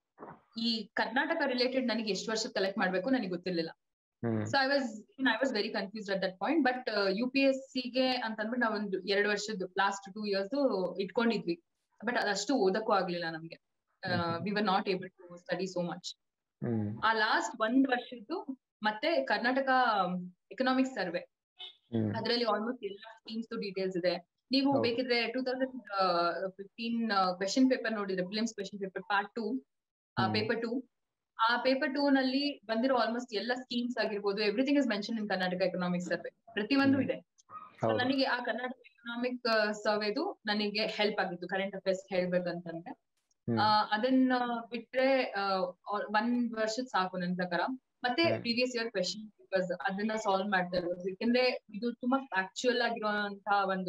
ಈ ಕರ್ನಾಟಕ ರಿಲೇಟೆಡ್ ನನಗೆ ಎಷ್ಟು ವರ್ಷ ಕಲೆಕ್ಟ್ ಮಾಡ್ಬೇಕು ನನಗೆ ಗೊತ್ತಿರ್ಲಿಲ್ಲ hmm. So I was I was very confused at that point but U P S ಸಿಗೆ ಅಂತ ಅಂದ್ಬಿಟ್ಟು ನಾವೊಂದು ಎರಡು ವರ್ಷದ್ದು ಲಾಸ್ಟ್ ಟೂ ಇಯರ್ಸ್ ಇಟ್ಕೊಂಡಿದ್ವಿ ಬಟ್ ಅದಷ್ಟು ಓದಕ್ಕೂ ಆಗ್ಲಿಲ್ಲ ನಮ್ಗೆ hmm. We were not able to study so much hmm. ಆ ಲಾಸ್ಟ್ ಒಂದ್ ವರ್ಷದ್ದು ಮತ್ತೆ ಕರ್ನಾಟಕ ಎಕನಾಮಿಕ್ಸ್ ಸರ್ವೆ ಹ್ಮ್. ಅದರಲ್ಲಿ ಆಲ್ಮೋಸ್ಟ್ ಎಲ್ಲ ಸ್ಕೀಮ್ಸ್ ಡೀಟೇಲ್ಸ್ ಇದೆ ನೀವು ಹೌದು. ಬೇಕಿದ್ರೆ two thousand fifteen question paper ನೋಡಿದ್ರೆ prelims question paper part two hmm. Paper two ಆ ಪೇಪರ್ ಟೂ ನಲ್ಲಿ ಬಂದಿರೋ ಆಲ್ಮೋಸ್ಟ್ ಎಲ್ಲ ಸ್ಕೀಮ್ಸ್ ಆಗಿರ್ಬೋದು everything is mention in Karnataka economics survey ಪ್ರತಿಯೊಂದು ಹ್ಮ್. ಇದೆ So ಹೌದು ನನಗೆ ಆ ಕರ್ನಾಟಕ ಎಕನಾಮಿಕ್ ಸರ್ವೆದು ನನಗೆ ಹೆಲ್ಪ್ ಆಗಿತ್ತು ಕರೆಂಟ್ ಅಫೇರ್ಸ್ ಹೇಳ್ಬೇಕಂತಂದ್ರೆ ಹ್ಮ್. ಆ, ಅದನ್ನ ಬಿಟ್ರೆ ಒನ್ ವರ್ಷದ ಸಾಕು ನನ್ನ ಪ್ರಕಾರ ಮತ್ತೆ hmm. Previous year question because ಅದನ್ನ ಸಾಲ್ವ್ ಮಾಡ್ತಾ ಇರೋದು ಯಾಕಂದ್ರೆ ಇದು ತುಂಬಾ ಫ್ಯಾಕ್ಚುಯಲ್ ಆಗಿರುವಂತ ಒಂದು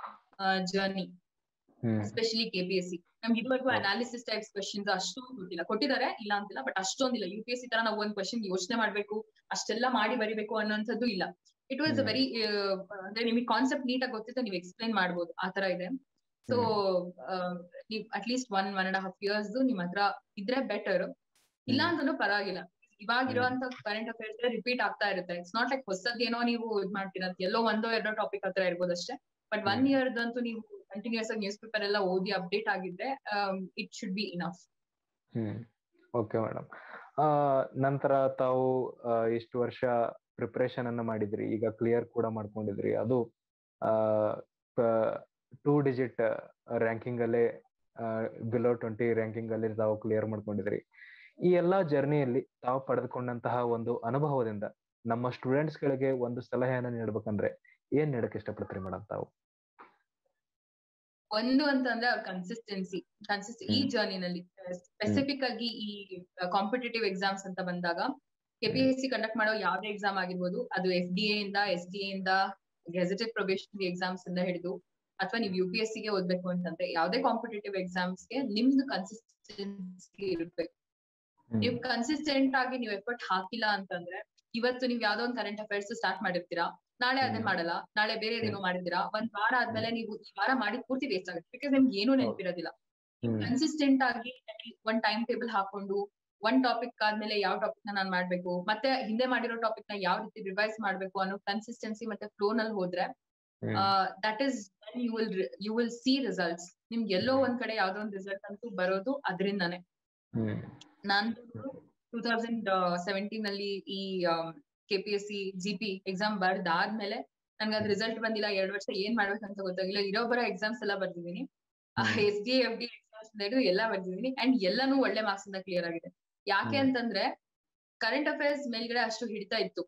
journey hmm. Especially K P S C ನಮ್ಗೆ ಇದುವರೆಗೂ ಹೌದು. ಅನಾಲಿಸಿಸ್ ಟೈಪ್ಸ್ ಕ್ವೆಶನ್ಸ್ ಅಷ್ಟೊಂದು ಗೊತ್ತಿಲ್ಲ ಕೊಟ್ಟಿದ್ದಾರೆ ಇಲ್ಲ ಅಂತಿಲ್ಲ ಬಟ್ ಅಷ್ಟೊಂದಿಲ್ಲ ಯು ಪಿ ಎಸ್ ಸಿ ತರ ನಾವು ಒಂದ್ ಕ್ವೆಶನ್ ಯೋಚನೆ ಮಾಡ್ಬೇಕು ಅಷ್ಟೆಲ್ಲ ಮಾಡಿ ಬರಿಬೇಕು ಅನ್ನೋಂಥದ್ದು ಇಲ್ಲ ಇಟ್ ವಾಸ್ ಹ್ಮ್. ವೆರಿ ಅಂದ್ರೆ ನಿಮಗೆ ಕಾನ್ಸೆಪ್ಟ್ ನೀಟಾಗಿ ಗೊತ್ತಿತ್ತು ನೀವು ಎಕ್ಸ್ಪ್ಲೈನ್ ಮಾಡ್ಬೋದು ಆ ತರ ಇದೆ ಸೊ ನೀವ್ at least one one and half years ನಿಮ್ ಹತ್ರ ಇದ್ರೆ ಬೆಟರ್ ಇಲ್ಲ ಹ್ಮ್. ಅಂತಾನು ಪರವಾಗಿಲ್ಲ ಇವಾಗಿರುವಂತ ಕರೆಂಟ್ ಅಫೇರ್ಸ್ ರಿಪೀಟ್ ಆಗ್ತಾ ಇರುತ್ತೆ ಇಟ್ಸ್ ನಾಟ್ ಲೈಕ್ ಹೊಸದೇನೋ ನೀವು ಇದ್ ಮಾಡ್ತೀರಾ ಎಲ್ಲೋ ಒಂದೋ ಎರಡೋ ಟಾಪಿಕ್ ಹತ್ರ ಇರ್ಬೋದು ಅಷ್ಟೇ ಬಟ್ ಒನ್ ಹ್ಮ್. ಇಯರ್ದಂತೂ ನೀವು ಕಂಟಿನ್ಯೂಸ್ ಆಗಿ ನ್ಯೂಸ್ ಪೇಪರ್ ಎಲ್ಲ ಓದಿ ಅಪ್ಡೇಟ್ ಆಗಿದ್ರೆ it should be enough hmm okay madam ನಂತರ ತಾವು ಆ, ಇಷ್ಟು ವರ್ಷ ಪ್ರಿಪರೇಷನ್ ಅನ್ನ ಮಾಡಿದ್ರಿ ಈಗ ಕ್ಲಿಯರ್ ಕೂಡ ಮಾಡ್ಕೊಂಡಿದ್ರಿ ಅದು ಟೂ ಡಿಜಿಟ್ ರ್ಯಾಂಕಿಂಗ್ ಅಲ್ಲೇ ಬಿಲೋ ಟ್ವೆಂಟಿ ರ್ಯಾಂಕಿಂಗ್ ಅಲ್ಲಿ ತಾವು ಕ್ಲಿಯರ್ ಮಾಡ್ಕೊಂಡಿದ್ರಿ ಈ ಎಲ್ಲಾ ಜರ್ನಿಯಲ್ಲಿ ತಾವು ಪಡೆದುಕೊಂಡಂತಹ ಒಂದು ಅನುಭವದಿಂದ ನಮ್ಮ ಸ್ಟೂಡೆಂಟ್ಸ್ ಗಳಿಗೆ ಒಂದು ಸಲಹೆಯನ್ನ ನೀಡ್ಬೇಕಂದ್ರೆ ಏನ್ ನೀಡಕ್ ಇಷ್ಟಪಡ್ತೀರಿ ಮೇಡಮ್ ತಾವು ಒಂದು ಅಂತಂದ್ರೆ ಕನ್ಸಿಸ್ಟೆನ್ಸಿ ಕನ್ಸಿಸ್ಟ್ ಈ ಹ್ಮ್. ಜರ್ನಿನಲ್ಲಿ ಸ್ಪೆಸಿಫಿಕ್ ಆಗಿ ಈ ಕಾಂಪಿಟೇಟಿವ್ ಎಕ್ಸಾಮ್ಸ್ ಅಂತ ಬಂದಾಗ ಕೆಪಿಎಸ್ ಸಿ ಕಂಡಕ್ಟ್ ಮಾಡೋ ಯಾವ್ದೇ ಎಕ್ಸಾಮ್ ಆಗಿರ್ಬೋದು ಅದು ಎಫ್ ಡಿ ಇಂದ ಎಸ್ ಡಿ ಇಂದ ಗೆಜೆಟೆಡ್ ಪ್ರೊಬೇಷನ್ ಎಕ್ಸಾಮ್ಸ್ ಇಂದ ಹಿಡಿದು ಅಥವಾ ನೀವು ಯು ಪಿ ಎಸ್ ಗೆ ಓದ್ಬೇಕು ಅಂತಂದ್ರೆ ಯಾವ್ದೇ ಕಾಂಪಿಟೇಟಿವ್ ಎಕ್ಸಾಮ್ಸ್ಗೆ ನಿಮ್ದು ಕನ್ಸಿಸ್ಟೆನ್ಸಿ ಇರ್ಬೇಕು ಹ್ಮ್. ನೀವು ಕನ್ಸಿಸ್ಟೆಂಟ್ ಆಗಿ ನೀವು ಎಫರ್ಟ್ ಹಾಕಿಲ್ಲ ಅಂತಂದ್ರೆ ಇವತ್ತು ನೀವು ಯಾವ್ದೋ ಒಂದು ಕರೆಂಟ್ ಅಫೇರ್ಸ್ ಸ್ಟಾರ್ಟ್ ಮಾಡಿರ್ತೀರಾ ನಾಳೆ ಅದನ್ನ ಹ್ಮ್. ಮಾಡಲ್ಲ ನಾಳೆ ಬೇರೆ ಏನೋ ಮಾಡಿರ್ತೀರಾ ಒಂದ್ ವಾರ ಆದ್ಮೇಲೆ ನೀವು ಈ ವಾರ ಮಾಡಿ ಪೂರ್ತಿ ವೇಸ್ಟ್ ಆಗುತ್ತೆ ಬಿಕಾಸ್ ನಿಮ್ಗೆ ಏನೂ ಹೌದು. ನೆನಪಿರೋದಿಲ್ಲ ಹ್ಮ್. ಕನ್ಸಿಸ್ಟೆಂಟ್ ಆಗಿ ಒಂದ್ ಟೈಮ್ ಟೇಬಲ್ ಹಾಕೊಂಡು ಒಂದ್ ಟಾಪಿಕ್ ಆದ್ಮೇಲೆ ಯಾವ ಟಾಪಿಕ್ ನ ನಾನ್ ಮಾಡ್ಬೇಕು ಮತ್ತೆ ಹಿಂದೆ ಮಾಡಿರೋ ಟಾಪಿಕ್ ನ ಯಾವ ರೀತಿ ರಿವೈಸ್ ಮಾಡ್ಬೇಕು ಅನ್ನೋ ಕನ್ಸಿಸ್ಟೆನ್ಸಿ ಮತ್ತೆ ಫ್ಲೋ ನಲ್ಲಿ ಹೋದ್ರೆ hmm. That is you will you will see results ನಿಮ್ಗೆ ಎಲ್ಲೋ ಒಂದ್ ಕಡೆ ಯಾವ್ದೋ ಒಂದ್ ರಿಸಲ್ಟ್ ಅಂತೂ ಬರೋದು ಅದರಿಂದಾನೆ ಹ್ಮ್. ನಾನು ಟೂ ತೌಸಂಡ್ ಸೆವೆಂಟೀನ್ ಅಲ್ಲಿ ಈ K P S C G P exam ಬರ್ದಾದ್ಮೇಲೆ ನನ್ಗೆ ಅದ್ ರಿಸಲ್ಟ್ ಬಂದಿಲ್ಲ ಎರಡ್ ವರ್ಷ ಏನ್ ಮಾಡ್ಬೇಕಂತ ಗೊತ್ತಾಗಿಲ್ಲ ಇರೋ ಬರೋ ಎಕ್ಸಾಮ್ಸ್ ಎಲ್ಲ ಬರ್ದಿದ್ದೀನಿ ಹ್ಮ್. S D F D exams ಹಿಡಿದು ಎಲ್ಲ ಬರ್ದಿದ್ದೀನಿ ಅಂಡ್ ಎಲ್ಲಾನು ಒಳ್ಳೆ ಮಾರ್ಕ್ಸ್ ಇಂದ ಕ್ಲಿಯರ್ ಆಗಿದೆ ಯಾಕೆ ಹ್ಮ್. ಅಂತಂದ್ರೆ ಕರೆಂಟ್ ಅಫೇರ್ಸ್ ಮೇಲ್ಗಡೆ ಅಷ್ಟು ಹಿಡಿತಾ ಇತ್ತು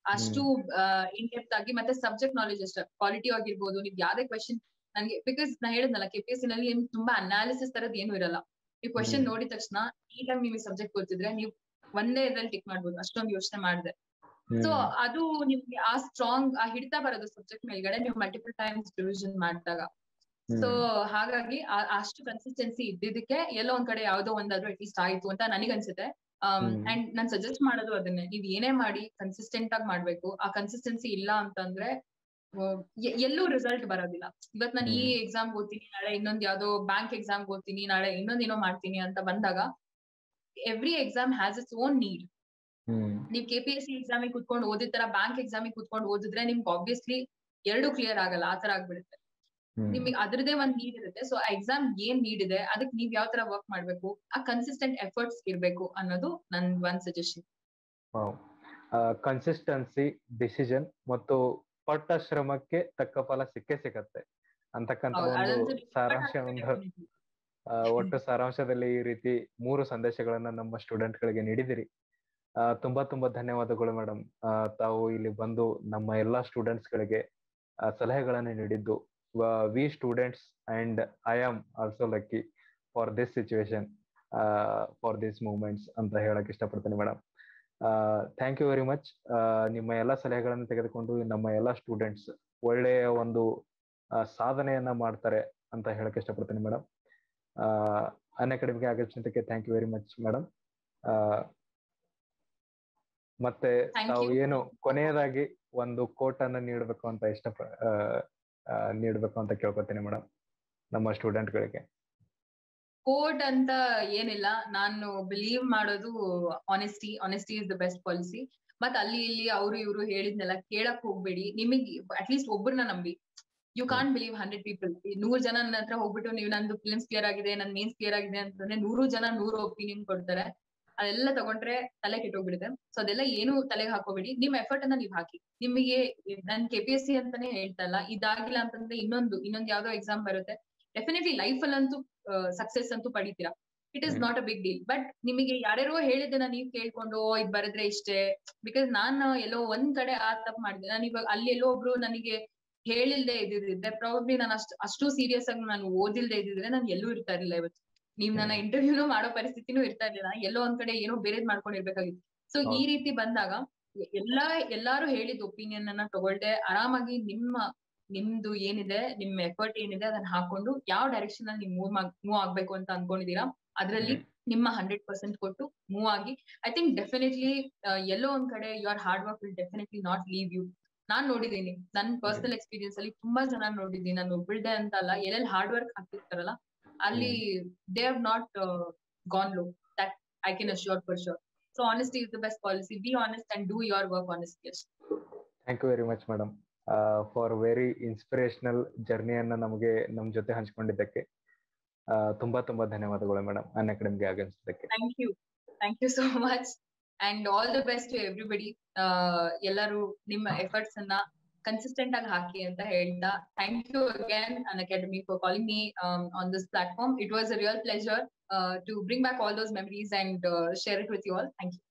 ಅಷ್ಟು ಇನ್ ಡೆಪ್ತ್ ಆಗಿ ಮತ್ತೆ ಸಬ್ಜೆಕ್ಟ್ ನಾಲೆಜ್ ಅಷ್ಟೇ ಕ್ವಾಲಿಟಿ ಆಗಿರ್ಬೋದು ನೀವ್ ಯಾವ್ದೇ ಕ್ವೆಶನ್ ನನ್ಗೆ ಬಿಕಾಸ್ ನಾ ಹೇಳಿದ್ನಲ್ಲ ಕೆ ಪಿ ಎಸ್ ಸಿ ನಲ್ಲಿ ನಿಮ್ಗೆ ತುಂಬಾ ಅನಾಲಿಸಿಸ್ ತರದ್ ಏನು ಇರಲ್ಲ ನೀವು ಕ್ವೆಶನ್ ಹ್ಮ್. ನೋಡಿದ ತಕ್ಷಣ ನೀಟಾಗಿ ನೀವು ಸಬ್ಜೆಕ್ಟ್ ಗೊತ್ತಿದ್ರೆ ನೀವು ಒಂದೇ ಇದ್ರಲ್ಲಿ ಟಿಕ್ ಮಾಡ್ಬೋದು ಅಷ್ಟೊಂದು ಯೋಚನೆ ಮಾಡಿದೆ ಸೊ ಅದು ನಿಮ್ಗೆ ಆ ಸ್ಟ್ರಾಂಗ್ ಆ ಹಿಡಿತಾ ಬರೋದು ಸಬ್ಜೆಕ್ಟ್ ಮೇಲ್ಗಡೆ ನೀವು ಮಲ್ಟಿಪಲ್ ಟೈಮ್ಸ್ ರಿವಿಷನ್ ಮಾಡಿದಾಗ ಸೊ ಹಾಗಾಗಿ ಆ- ಅಷ್ಟು ಕನ್ಸಿಸ್ಟೆನ್ಸಿ ಇದ್ದಿದ್ದಕ್ಕೆ ಎಲ್ಲೋ ಒಂದ್ ಕಡೆ ಯಾವ್ದೋ ಒಂದಾದ್ರೂ ಅಟ್ಲೀಸ್ಟ್ ಆಯ್ತು ಅಂತ ನನಗ್ ಅನ್ಸುತ್ತೆ ಹ್ಮ್. ಅಂಡ್ ನಾನ್ ಸಜೆಸ್ಟ್ ಮಾಡೋದು ಅದನ್ನೇ ನೀವ್ ಏನೇ ಮಾಡಿ ಕನ್ಸಿಸ್ಟೆಂಟ್ ಆಗಿ ಮಾಡ್ಬೇಕು ಆ ಕನ್ಸಿಸ್ಟೆನ್ಸಿ ಇಲ್ಲ ಅಂತಂದ್ರೆ ಆ, ಎ- ಎಲ್ಲೂ ರಿಸಲ್ಟ್ ಬರೋದಿಲ್ಲ ಇವತ್ ನಾನು ಈ ಹ್ಮ್. ಎಕ್ಸಾಮ್ ಓದ್ತೀನಿ ನಾಳೆ ಇನ್ನೊಂದ್ ಯಾವ್ದೋ ಬ್ಯಾಂಕ್ ಎಕ್ಸಾಮ್ ಓದ್ತೀನಿ ನಾಳೆ ಇನ್ನೊಂದೇನೋ ಮಾಡ್ತೀನಿ ಅಂತ ಬಂದಾಗ every exam has its own need hmm ನೀವ್ ಕೆ ಪಿ ಎಸ್ ಸಿ ಎಕ್ಸಾಮಿಗೆ ಕುತ್ಕೊಂಡು ಓದಿದ ತರ ಬ್ಯಾಂಕ್ ಎಕ್ಸಾಮಿಗೆ ಕುತ್ಕೊಂಡು ಓದಿದ್ರೆ ನಿಮ್ಗೆ ಆಬ್ವಿಯಸ್ಲಿ ಎರಡು ಕ್ಲಿಯರ್ ಆಗಲ್ಲ ಆ ತರ ಆಗ್ಬಿಡುತ್ತೆ ಹ್ಮ್ ನಿಮಗೆ ಅದ್ರದೇ ಒಂದ್ ನೀಡ್ ಇರುತ್ತೆ ಸೊ ಆ ಎಕ್ಸಾಮ್ ಏನ್ ನೀಡ್ ಇದೆ ಅದಕ್ಕೆ ನೀವ್ ಯಾವ ತರ ವರ್ಕ್ ಮಾಡ್ಬೇಕು ಆ ಕನ್ಸಿಸ್ಟೆಂಟ್ ಎಫರ್ಟ್ಸ್ ಇರ್ಬೇಕು ಅನ್ನೋದು ನನ್ ಒಂದ್ ಸಜೆಷನ್ ಕನ್ಸಿಸ್ಟೆನ್ಸಿ ಡಿಸಿಷನ್ ಮತ್ತು ಪಟ್ಟ ಶ್ರಮಕ್ಕೆ ತಕ್ಕ ಫಲ ಸಿಕ್ಕೇ ಸಿಗತ್ತೆ ಅಂತಕ್ಕಂತ ಒಂದು ಸಾರಾಂಶ ಒಂದು ಆ, ಒಟ್ಟು ಸಾರಾಂಶದಲ್ಲಿ ಈ ರೀತಿ ಮೂರು ಸಂದೇಶಗಳನ್ನ ನಮ್ಮ ಸ್ಟೂಡೆಂಟ್ ಗಳಿಗೆ ನೀಡಿದಿರಿ ಆ, ತುಂಬಾ ತುಂಬಾ ಧನ್ಯವಾದಗಳು ಮೇಡಮ್ ತಾವು ಇಲ್ಲಿ ಬಂದು ನಮ್ಮ ಎಲ್ಲಾ ಸ್ಟೂಡೆಂಟ್ಸ್ ಗಳಿಗೆ ಆ, ಸಲಹೆಗಳನ್ನು ನೀಡಿದ್ದು we students and I am also lucky for this situation for this moments ಅಂತ ಹೇಳಕ್ ಇಷ್ಟಪಡ್ತೇನೆ madam thank you very much ನಿಮ್ಮ ಎಲ್ಲ ಸಲಹೆಗಳನ್ನು ತೆಗೆದುಕೊಂಡು ನಮ್ಮ ಎಲ್ಲ ಸ್ಟೂಡೆಂಟ್ಸ್ ಒಳ್ಳೆಯ ಒಂದು ಆ, ಸಾಧನೆಯನ್ನ ಮಾಡ್ತಾರೆ ಅಂತ ಹೇಳಕ್ ಇಷ್ಟಪಡ್ತೇನೆ ಮೇಡಮ್ ಅನ್ ಅಕಾಡೆಮಿಗೆ ಆಗಮಿಸಿದ್ದಕ್ಕೆ thank you very much madam ಮತ್ತೆ Thank ತಾವು you. ಏನು ಕೊನೆಯದಾಗಿ ಒಂದು ಕೋಟ್ ಅನ್ನ ನೀಡಬೇಕು ಅಂತ ಇಷ್ಟ ನೀಡಬೇಕು ಅಂತ ಕೇಳ್ಕೊತೀನಿ ಮೇಡಮ್ ನಮ್ಮ ಸ್ಟೂಡೆಂಟ್ ಗಳಿಗೆ ಕೋಡ್ ಅಂತ ಏನಿಲ್ಲ ನಾನು ಬಿಲೀವ್ ಮಾಡೋದು honesty honesty is the best policy ಮತ್ ಅಲ್ಲಿ ಇಲ್ಲಿ ಅವರು ಇವರು ಹೇಳಿದ್ನೆಲ್ಲ ಕೇಳಕ್ ಹೋಗ್ಬೇಡಿ ನಿಮಗೆ ಅಟ್ಲೀಸ್ಟ್ ಒಬ್ಬರನ್ನ ನಂಬಿ you can believe hundred people ನೂರ್ ಜನ ನನ್ನ ಹತ್ರ ಹೋಗ್ಬಿಟ್ಟು ನೀವು ನಂದು ಫಿಲ್ಮ್ಸ್ ಕ್ಲಿಯರ್ ಆಗಿದೆ ನನ್ ಮೇನ್ಸ್ ಕ್ಲಿಯರ್ ಆಗಿದೆ ಅಂತಂದ್ರೆ ನೂರು ಜನ ನೂರು ಒಪಿನಿಯನ್ ಕೊಡ್ತಾರೆ ಅದೆಲ್ಲ ತಗೊಂಡ್ರೆ ತಲೆ ಕೆಟ್ಟೋಗ್ಬಿಡುತ್ತೆ ಸೊ ಅದೆಲ್ಲ ಏನು ತಲೆಗೆ ಹಾಕೋಬೇಡಿ ನಿಮ್ ಎಫರ್ಟ್ ಅನ್ನ ನೀವ್ ಹಾಕಿ ನಿಮಗೆ ನನ್ ಕೆ ಪಿ ಎಸ್ ಸಿ ಅಂತಾನೆ ಹೇಳ್ತಾ ಇಲ್ಲ ಇದಾಗಿಲ್ಲ ಅಂತಂದ್ರೆ ಇನ್ನೊಂದು ಇನ್ನೊಂದು ಯಾವ್ದೋ ಎಕ್ಸಾಮ್ ಬರುತ್ತೆ ಡೆಫಿನೆಟ್ಲಿ ಲೈಫ್ ಅಲ್ಲಂತೂ ಸಕ್ಸೆಸ್ ಅಂತೂ ಪಡಿತೀರಾ it is hmm. Not a big deal but ನಿಮಗೆ ಯಾರ್ಯಾರೋ ಹೇಳಿದ್ದನ್ನ ನೀವ್ ಕೇಳ್ಕೊಂಡು "ಓ, ಇದ್ ಬರೆದ್ರೆ ಇಷ್ಟೇ ಬಿಕಾಸ್ ನಾನು ಎಲ್ಲೋ ಒಂದ್ ಕಡೆ ಆ ತಪ್ಪು ಮಾಡಿದೆ ನಾನು ಇವಾಗ ಅಲ್ಲಿ ಎಲ್ಲೋ ಒಬ್ರು ನನಗೆ ಹೇಳಿಲ್ದೆ ಇದ್ದಿದ್ರೆ ಪ್ರಾಬಬ್ಲಿ ನಾನು ಅಷ್ಟು ಅಷ್ಟು ಸೀರಿಯಸ್ ಆಗಿ ನಾನು ಓದಿಲ್ದೆ ಇದ್ದಿದ್ರೆ ನಾನು ಎಲ್ಲೂ ಇರ್ತಾ ಇರ್ಲಿಲ್ಲ ಇವತ್ತು ನೀವ್ ನನ್ನ ಹ್ಮ್. ಇಂಟರ್ವ್ಯೂನು ಮಾಡೋ ಪರಿಸ್ಥಿತಿನೂ ಇರ್ತಾ ಇರ್ಲಿಲ್ಲ ಎಲ್ಲೋ ಒಂದ್ ಕಡೆ ಏನೋ ಬೇರೆದ್ ಮಾಡ್ಕೊಂಡಿರ್ಬೇಕಾಗಿತ್ತು ಸೊ ಈ ಹೌದು. ರೀತಿ ಬಂದಾಗ ಎ- ಎಲ್ಲಾ ಎಲ್ಲಾರು ಹೇಳಿದ ಒಪಿನಿಯನ್ ಅನ್ನ ತಗೊಳ್ದೆ ಆರಾಮಾಗಿ ನಿಮ್ಮ ನಿಮ್ದು ಏನಿದೆ ನಿಮ್ ಎಫರ್ಟ್ ಏನಿದೆ ಅದನ್ನ ಹಾಕೊಂಡು ಯಾವ ಡೈರೆಕ್ಷನ್ ಅಲ್ಲಿ ನೀವು ಮೂವ್ ಮೂವ್ ಆಗ್ಬೇಕು ಅಂತ ಅನ್ಕೊಂಡಿದೀರಾ ಅದ್ರಲ್ಲಿ ನಿಮ್ಮ ಹಂಡ್ರೆಡ್ ಪರ್ಸೆಂಟ್ ಕೊಟ್ಟು ಮೂವ್ ಆಗಿ ಐ ಥಿಂಕ್ ಡೆಫಿನೆಟ್ಲಿ ಎಲ್ಲೋ ಒಂದ್ ಕಡೆ your hard work will definitely not leave you ನಾನ್ ನೋಡಿದೀನಿ ನನ್ ಪರ್ಸನಲ್ ಎಕ್ಸ್ಪೀರಿಯನ್ಸ್ ಅಲ್ಲಿ ತುಂಬಾ ಜನ ನೋಡಿದೀನಿ ನಾನು ಒಬ್ಬಳ್ದೆ ಅಂತ ಅಲ್ಲ ಎಲ್ಲೆಲ್ಲಿ ಹಾರ್ಡ್ ವರ್ಕ್ ಹಾಕ್ತಿರ್ತಾರಲ್ಲ ಅಲ್ಲಿ they have not gone low that I can assure for sure so honesty is the best policy be honest and do your work honesty ಅಷ್ಟೇ thank you very much madam for very inspirational ಜರ್ನಿಯನ್ನ ನಮಗೆ ನಮ್ಮ ಜೊತೆ ಹಂಚ್ಕೊಂಡಿದ್ದಕ್ಕೆ ಆ, ತುಂಬಾ ತುಂಬಾ ಧನ್ಯವಾದಗಳು ಮೇಡಮ್ ಅನ್ ಅಕಾಡೆಮಿಗೆ ಆಗಮಿಸಿದ್ದಕ್ಕೆ thank you thank you so much and all the best to everybody ಎಲ್ಲರೂ ನಿಮ್ಮ ಎಫರ್ಟ್ಸ್ ಅನ್ನ ಕನ್ಸಿಸ್ಟೆಂಟ್ ಆಗಿ ಹಾಕಿ ಅಂತ ಹೇಳ್ತಾ thank you again Unacademy for calling me on this platform it was a real pleasure to bring back all those memories and share it with you all thank you